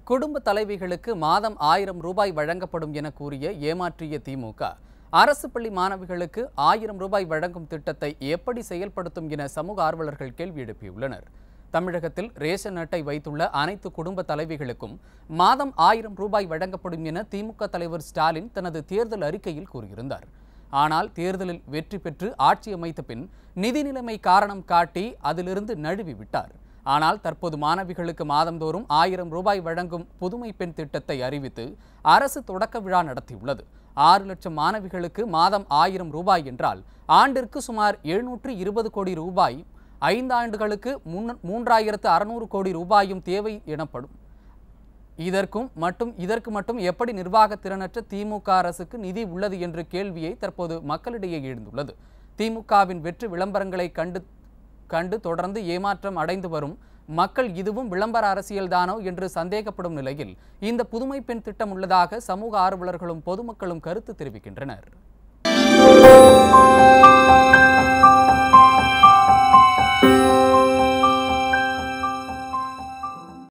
குடும்ப தலைவிகளுக்கு மாதம் ஆயிரம் ரூபாய் வழங்கப்படும் என கூறிய ஏமாற்றிய திமுக அரசு பள்ளி மாணவிகளுக்கு ஆயிரம் ரூபாய் வழங்கும் திட்டத்தை எப்படி செயல்படுத்தும் என சமூக ஆர்வலர்கள் கேள்வி எழுப்பியுள்ளனர் தமிழகத்தில் ரேஷன் அட்டை வைத்துள்ள அனைத்து குடும்ப தலைவிகளுக்கும் மாதம் ஆயிரம் ரூபாய் வழங்கப்படும் என திமுக தலைவர் ஸ்டாலின் தனது தேர்தல் அறிக்கையில் கூறியிருந்தார் ஆனால் தேர்தலில் வெற்றி பெற்று ஆட்சி அமைத்த பின் நிதி நிலைமை காரணம் காட்டி அதிலிருந்து நழுவி விட்டார் ஆனால் தற்போது மாணவிகளுக்கு மாதந்தோறும் ஆயிரம் ரூபாய் வழங்கும் புதுமை பெண் திட்டத்தை அறிவித்து அரசு தொடக்க விழா நடத்தியுள்ளது ஆறு லட்சம் மாணவிகளுக்கு மாதம் ஆயிரம் ரூபாய் என்றால் ஆண்டிற்கு சுமார் எழுநூற்று இருபது கோடி ரூபாய் ஐந்தாண்டுகளுக்கு முன் மூன்றாயிரத்து அறுநூறு கோடி ரூபாயும் தேவை எனப்படும் இதற்கும் மட்டும் இதற்கு மட்டும் எப்படி நிர்வாக திறனற்ற திமுக அரசுக்கு நிதி உள்ளது என்ற கேள்வியை தற்போது மக்களிடையே எழுந்துள்ளது திமுகவின் வெற்றி விளம்பரங்களை கண்டு கண்டு தொடர்ந்து ஏமாற்றம் அடைந்து வரும் மக்கள் இதுவும் விளம்பர அரசியல்தானோ என்று சந்தேகப்படும் நிலையில் இந்த புதுமை பெண் திட்டம் உள்ளதாக சமூக ஆர்வலர்களும் பொதுமக்களும் கருத்து தெரிவிக்கின்றனர்